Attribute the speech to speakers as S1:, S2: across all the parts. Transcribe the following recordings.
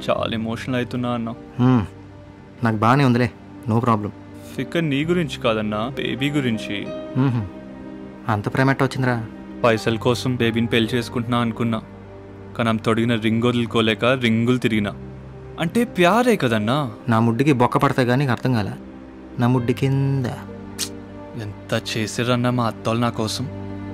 S1: చాలా ఎమోషనల్ అవుతున్నా అన్న
S2: మ్మ్. నాకు బాగానే ఉందిలే నో ప్రాబ్లం
S1: ఫిక్కర్ నీ గురించి కాదన్నా బేబీ గురించి
S2: మ్మ్హ. అంత ప్రేమట్ట వచ్చిందిరా
S1: పైసల కోసం బేబీని పెళ్లి చేసుకుంటున్నా అనుకున్నా కానీ ఆమె తొడిగిన రింగ్ వదులుకోలేక రింగులు తిరిగినా అంటే ప్యారే కదన్నా
S2: నా ముడ్డికి బొక్క పడతా కానీ నీకు అర్థం కాల నా ముడ్డి కింద
S1: ఎంత చేసిరన్నా మా అత్తోళ్ళు నా కోసం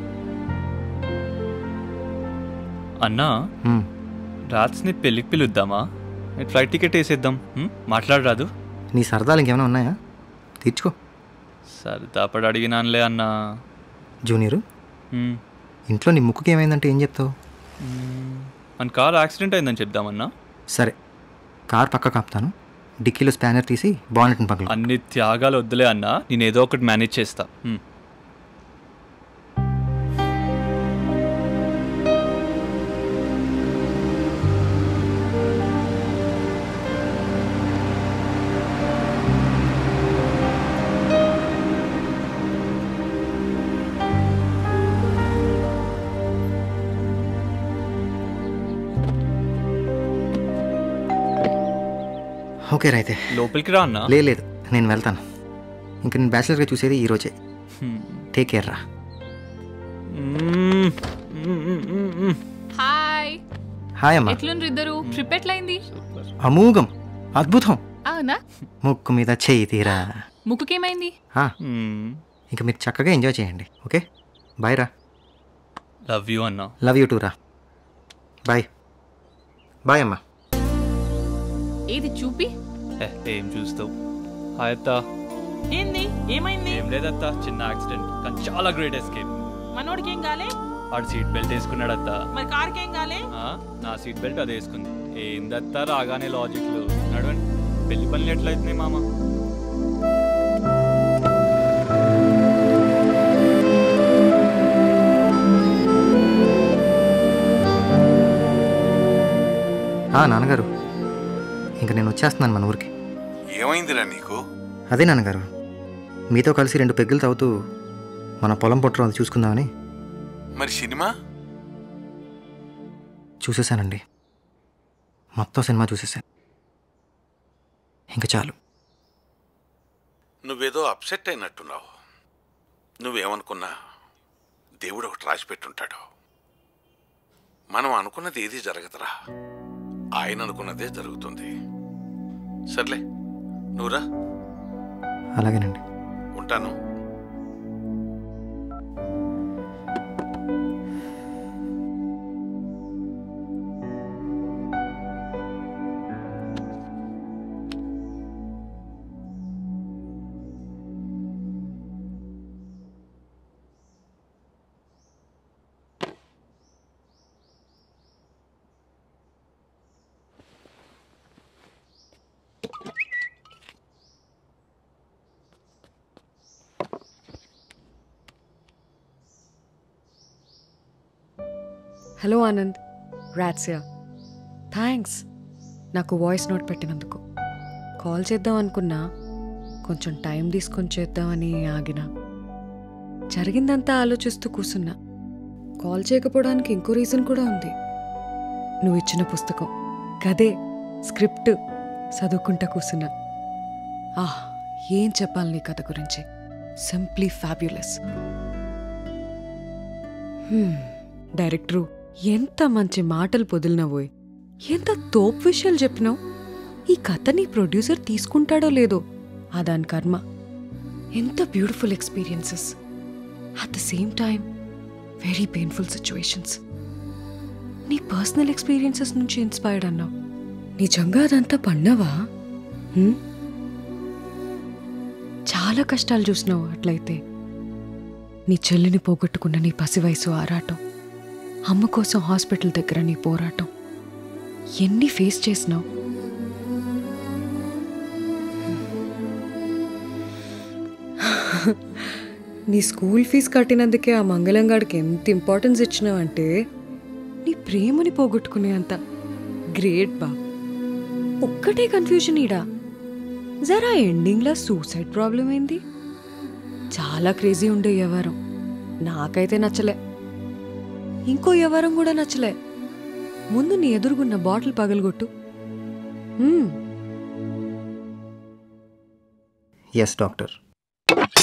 S1: అన్నా
S2: మ్మ్.
S1: రాత్స్ని పెళ్ళికి పిలుద్దామా ఫ్లైట్ టికెట్ వేసేద్దాం హ్మ్? మాట్లాడరాదు
S2: నీ సరదాలు ఇంకేమైనా ఉన్నాయా తీర్చుకో
S1: సరదాపడి అడిగినానులే అన్నా
S2: జూనియరు
S1: హ్మ్.
S2: ఇంట్లో నీ ముక్కుకి ఏమైందంటే ఏం చెప్తావు
S1: మ్మ్. మన కార్ యాక్సిడెంట్ అయిందని చెప్దామన్నా
S2: సరే కార్ పక్క కాపుతాను డిక్కీలో స్పానర్ తీసి బాగుంటుంది పక్కన
S1: అన్ని త్యాగాలు వద్దులే అన్నా నేను ఏదో ఒకటి మేనేజ్ చేస్తా హ్మ్.
S2: ఓకే రైతే
S1: లోపలికి రా అన్నా
S2: లే లేదు నేను వెళ్తాను ఇంక నేను బ్యాచిలర్గా చూసేది ఈరోజే
S1: హ్మ్.
S2: టేక్ కేర్ రా
S1: మ్మ్. మ్మ్, మ్మ్, మ్మ్, మ్మ్.
S3: హాయ్
S2: హాయ్ అమ్మా
S3: ఎట్లుండ్రు ఇద్దరు ట్రిప్ ఎట్లయింది
S1: సూపర్.
S2: అమోఘం అద్భుతం
S3: అవునా
S2: ముక్కు మీద చేయి తీరా
S3: ముక్కుకేమైంది
S2: ఆ,
S1: మ్మ్.
S2: ఇంక మీరు చక్కగా ఎంజాయ్ చేయండి ఓకే బాయ్ రా
S1: లవ్ యూ అన్నా
S2: లవ్ యూ టూ రా బాయ్ బాయ్ అమ్మా
S3: ఏది చూపి
S1: ఏ, ఏం చూస్తావు హాయ్ అత్త
S4: ఏంది ఏమైంది
S1: ఏం లేదత్త చిన్న యాక్సిడెంట్ కానీ చాలా గ్రేట్ ఎస్కేప్
S4: మనోడికి ఏం కాలే
S1: ఆడు సీట్ బెల్ట్ వేసుకున్నాడు అత్త
S4: మరి కార్కి ఏం కాలే
S1: ఆ, నా సీట్ బెల్ట్ అది వేసుకుంది ఏందత్త రాగానే లాజిక్లు నడవండి పెళ్లి పనులు ఎట్లయితున్నాయి మామ
S2: ఆ, నాన్నగారు ఇంక నేను వచ్చేస్తున్నాను మన ఊరికి
S5: ఏమైందిరా నీకు
S2: అదే నాన్నగారు మీతో కలిసి రెండు పెగ్గులు తాగుతూ మన పొలం పొట్టరు అది చూసుకుందామని
S5: మరి సినిమా
S2: చూసేశానండి మొత్తం సినిమా చూసేశాను ఇంకా చాలు
S5: నువ్వేదో అప్సెట్ అయినట్టున్నావు నువ్వేమనుకున్నా దేవుడు ఒకటి రాసి పెట్టుంటాడు మనం అనుకున్నది ఏది జరగదురా ఆయన అనుకున్నదే జరుగుతుంది సర్లే నువ్వురా
S2: అలాగేనండి
S5: ఉంటాను
S6: హలో ఆనంద్ రాట్సియా థ్యాంక్స్ నాకు వాయిస్ నోట్ పెట్టినందుకు కాల్ చేద్దాం అనుకున్నా కొంచెం టైం తీసుకొని చేద్దామని ఆగిన జరిగిందంతా ఆలోచిస్తూ కూర్చున్నా కాల్ చేయకపోవడానికి ఇంకో రీజన్ కూడా ఉంది నువ్వు ఇచ్చిన పుస్తకం కదే స్క్రిప్ట్ చదువుకుంటా కూర్చున్నా ఆహ్ ఏం చెప్పాలి నీ కథ గురించి సింప్లీ ఫ్యాబ్యులస్ డైరెక్టరు ఎంత మంచి మాటలు పొదిలినవోయ్ ఎంత తోపు విషయాలు చెప్పినావు ఈ కథ నీ ప్రొడ్యూసర్ తీసుకుంటాడో లేదో ఆ దాని కర్మ ఎంత beautiful experiences at the same time very painful situations నీ పర్సనల్ ఎక్స్పీరియన్సెస్ నుంచి ఇన్స్పైర్డ్ అన్నావు నిజంగా అదంతా పన్నావా హ్మ్? చాలా కష్టాలు చూసినావు అట్లయితే నీ చెల్లిని పోగొట్టుకున్న నీ పసి వయసు ఆరాటం అమ్మ కోసం హాస్పిటల్ దగ్గర నీ పోరాటం ఎన్ని ఫేస్ చేసినావు నీ స్కూల్ ఫీజు కట్టినందుకే ఆ మంగళంగాడికి ఎంత ఇంపార్టెన్స్ ఇచ్చినావంటే నీ ప్రేమని పోగొట్టుకునే అంత గ్రేట్ బా ఒక్కటే కన్ఫ్యూజన్ ఈడా జరా ఎండింగ్లో సూసైడ్ ప్రాబ్లం ఏంది చాలా క్రేజీ ఉండే వ్యవహారం నాకైతే నచ్చలే ఇంకో వ్యవహారం కూడా నచ్చలే ముందు నీ ఎదురుగున్న బాటిల్ పగలగొట్టు మ్మ్.
S2: Yes doctor